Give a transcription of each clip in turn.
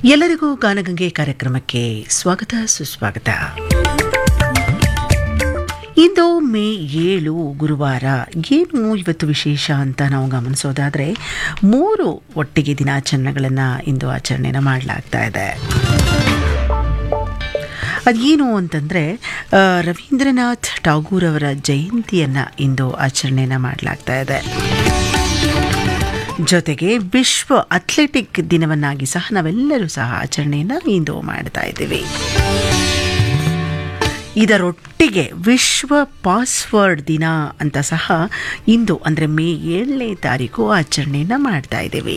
ಎಲ್ಲರಿಗೂ ಗಾನಗಂಗೆ ಕಾರ್ಯಕ್ರಮಕ್ಕೆ ಸ್ವಾಗತ ಸುಸ್ವಾಗತ ಇಂದು ಮೇ ಏಳು ಗುರುವಾರ ಏನು ಇವತ್ತು ವಿಶೇಷ ಅಂತ ನಾವು ಗಮನಿಸೋದಾದರೆ ಮೂರು ಒಟ್ಟಿಗೆ ದಿನಾಚರಣೆಗಳನ್ನು ಇಂದು ಆಚರಣೆನ ಮಾಡಲಾಗ್ತಾ ಇದೆ ಅದೇನು ಅಂತಂದರೆ ರವೀಂದ್ರನಾಥ್ ಟಾಗೂರ್ ಅವರ ಜಯಂತಿಯನ್ನು ಇಂದು ಆಚರಣೆನ ಮಾಡಲಾಗ್ತಾ ಇದೆ ಜೊತೆಗೆ ವಿಶ್ವ ಅಥ್ಲೆಟಿಕ್ ದಿನವನ್ನಾಗಿ ಸಹ ನಾವೆಲ್ಲರೂ ಸಹ ಆಚರಣೆಯನ್ನು ಇಂದು ಮಾಡ್ತಾ ಇದ್ದೀವಿ ಇದರೊಟ್ಟಿಗೆ ವಿಶ್ವ ಪಾಸ್ವರ್ಡ್ ದಿನ ಅಂತ ಸಹ ಇಂದು ಅಂದರೆ ಮೇ ಏಳನೇ ತಾರೀಕು ಆಚರಣೆಯನ್ನು ಮಾಡ್ತಾ ಇದ್ದೀವಿ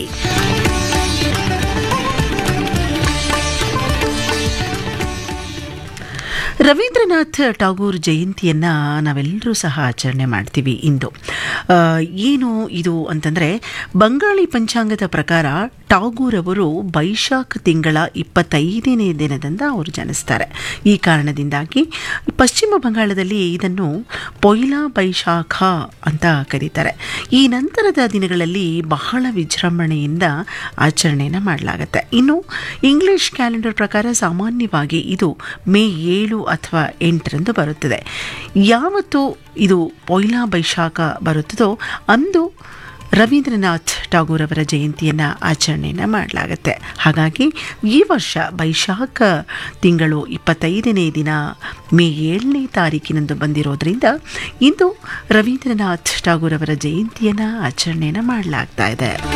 ರವೀಂದ್ರನಾಥ್ ಟಾಗೂರ್ ಜಯಂತಿಯನ್ನು ನಾವೆಲ್ಲರೂ ಸಹ ಆಚರಣೆ ಮಾಡ್ತೀವಿ ಇಂದು ಆ, ಏನು ಇದು ಅಂತಂದರೆ ಬಂಗಾಳಿ ಪಂಚಾಂಗದ ಪ್ರಕಾರ ಟಾಗೂರ್ ಅವರು ಬೈಶಾಖ ತಿಂಗಳ ಇಪ್ಪತ್ತೈದನೇ ದಿನದಿಂದ ಅವರು ಜನಿಸ್ತಾರೆ ಈ ಕಾರಣದಿಂದಾಗಿ ಪಶ್ಚಿಮ ಬಂಗಾಳದಲ್ಲಿ ಇದನ್ನು ಪೊಯ್ಲಾ ಬೈಶಾಖ ಅಂತ ಕರೀತಾರೆ ಈ ನಂತರದ ದಿನಗಳಲ್ಲಿ ಬಹಳ ವಿಜೃಂಭಣೆಯಿಂದ ಆಚರಣೆಯನ್ನು ಮಾಡಲಾಗುತ್ತೆ ಇನ್ನು ಇಂಗ್ಲಿಷ್ ಕ್ಯಾಲೆಂಡರ್ ಪ್ರಕಾರ ಸಾಮಾನ್ಯವಾಗಿ ಇದು ಮೇ ಏಳು ಅಥವಾ ಎಂಟರಂದು ಬರುತ್ತದೆ ಯಾವತ್ತು ಇದು ಪೊಯ್ಲಾ ಬೈಶಾಖ ಬರುತ್ತದೋ ಅಂದು ರವೀಂದ್ರನಾಥ್ ಟಾಗೂರ್ ಅವರ ಜಯಂತಿಯನ್ನು ಆಚರಣೆಯನ್ನು ಮಾಡಲಾಗುತ್ತೆ ಹಾಗಾಗಿ ಈ ವರ್ಷ ಬೈಶಾಖ ತಿಂಗಳು ಇಪ್ಪತ್ತೈದನೇ ದಿನ ಮೇ ಏಳನೇ ತಾರೀಕಿನಂದು ಬಂದಿರೋದ್ರಿಂದ ಇಂದು ರವೀಂದ್ರನಾಥ್ ಟಾಗೂರ್ ಅವರ ಜಯಂತಿಯನ್ನು ಆಚರಣೆಯನ್ನು ಮಾಡಲಾಗ್ತಾ ಇದೆ